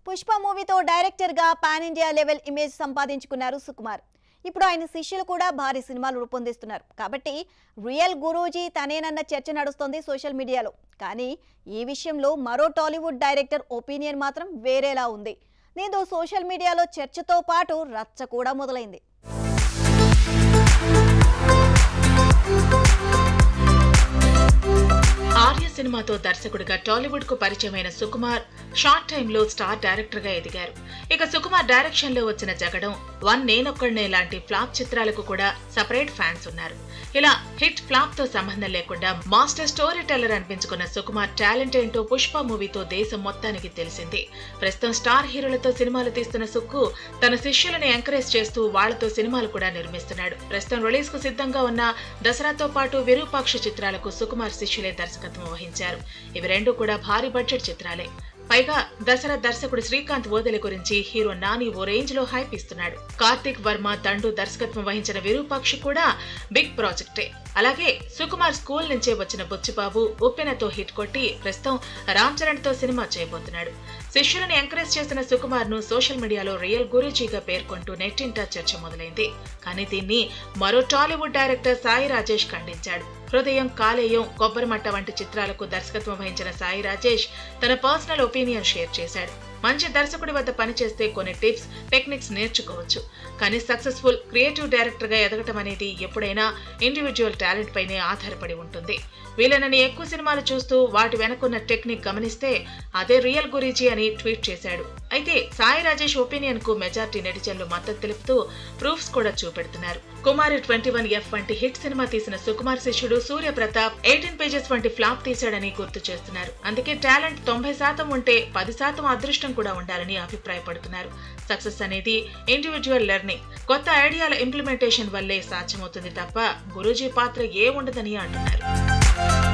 పుష్ప మూవీతో డైరెక్టర్గా pan India level image సంపాదించుకున్నారు సుకుమార్ ఇప్పుడు ఆయన శిష్యులు కూడా భారీ సినిమాలు రూపొందిస్తున్నారు కాబట్టి రియల్ గురూజీ తనేనన్న చర్చ నడుస్తోంది సోషల్ మీడియాలో కానీ ఈ విషయంలో మరో టాలీవుడ్ డైరెక్టర్ ఒపీనియన్ మాత్రం వేరేలా ఉంది దీంతో సోషల్ మీడియాలో చర్చతో పాటు రచ్చ కూడా మొదలైంది ఆర్య సినిమాతో దర్శకుడిగా టాలీవుడ్ కు పరిచయమైన సుకుమార్ షార్ట్ టైంలో స్టార్ డైరెక్టర్ గా ఎదిగారు ఇక సుకుమార్ డైరెక్షన్ లో వచ్చిన జగడం వన్ నేనొక్కడినే లాంటి ఫ్లాప్ చిత్రాలకు కూడా సపరేట్ ఫ్యాన్స్ ఉన్నారు ఇలా హిట్ ఫ్లాప్ తో సంబంధం లేకుండా మాస్టర్ స్టోరీ టెల్లర్ అనిపించుకున్న సుకుమార్ టాలెంట్ ఏంటో పుష్ప మూవీతో దేశం మొత్తానికి తెలిసింది ప్రస్తుతం స్టార్ హీరోలతో సినిమాలు తీస్తున్న సుక్కు తన శిష్యులను ఎంకరేజ్ చేస్తూ వాళ్లతో సినిమాలు కూడా నిర్మిస్తున్నాడు ప్రస్తుతం రిలీజ్ కు సిద్ధంగా ఉన్న దసరాతో పాటు విరూపాక్ష చిత్రాలకు సుకుమార్ శిష్యులే దర్శకత్వం వహించారు ఇవి రెండు కూడా భారీ బడ్జెట్ చిత్రాలే పైగా దసరా దర్శకుడు శ్రీకాంత్ ఓదెల గురించి హీరో నాని ఓ రేంజ్ లో హైప్ ఇస్తున్నాడు కార్తిక్ వర్మ దండు దర్శకత్వం వహించిన విరూపాక్షి కూడా బిగ్ ప్రాజెక్టే అలాగే సుకుమార్ స్కూల్ నుంచే వచ్చిన బుచ్చిబాబు ఉప్పెనతో హిట్ కొట్టి ప్రస్తుతం రామ్ చరణ్ తో సినిమా చేయబోతున్నాడు శిష్యులను ఎంకరేజ్ చేసిన సుకుమార్ ను సోషల్ మీడియాలో రియల్ గురూజీగా పేర్కొంటూ నెట్టింటా చర్చ మొదలైంది కానీ దీన్ని మరో టాలీవుడ్ డైరెక్టర్ సాయి రాజేష్ ఖండించాడు హృదయం కాలేయం కొబ్బరిమట్ట వంటి చిత్రాలకు దర్శకత్వం వహించిన సాయి రాజేష్ తన పర్సనల్ ఒపీనియన్ షేర్ చేశాడు మంచి దర్శకుడి వద్ద పనిచేస్తే కొన్ని టిప్స్ టెక్నిక్స్ నేర్చుకోవచ్చు కానీ సక్సెస్ఫుల్ క్రియేటివ్ డైరెక్టర్ గా ఎదగటం అనేది ఎప్పుడైనా ఇండివిజువల్ టాలెంట్ పైనే ఆధారపడి ఉంటుంది వీళ్ళనని ఎక్కువ సినిమాలు చూస్తూ వాటి వెనకున్న టెక్నిక్ గమనిస్తే అదే రియల్ గురీజీ అని ట్వీట్ చేశాడు అయితే సాయి రాజేష్ ఒపీనియన్ కు మెజార్టీ నెటిజన్లు మద్దతు తెలుపుతూ ప్రూఫ్స్ కూడా చూపెడుతున్నారు కుమారి ట్వంటీ వన్ ఎఫ్ వంటి హిట్ సినిమా తీసిన సుకుమార్ శిష్యుడు సూర్య ప్రతాప్ ఎయిటీన్ పేజెస్ వంటి ఫ్లాప్ తీశాడని గుర్తు చేస్తున్నారు అందుకే టాలెంట్ తొంభై శాతం ఉంటే పది శాతం అదృష్టం కూడా ఉండాలని అభిప్రాయపడుతున్నారు సక్సెస్ అనేది ఇండివిజువల్ లెర్నింగ్ కొత్త ఐడియాల ఇంప్లిమెంటేషన్ వల్లే సాధ్యమవుతుంది తప్ప గురూజీ పాత్ర ఏ ఉండదని అంటున్నారు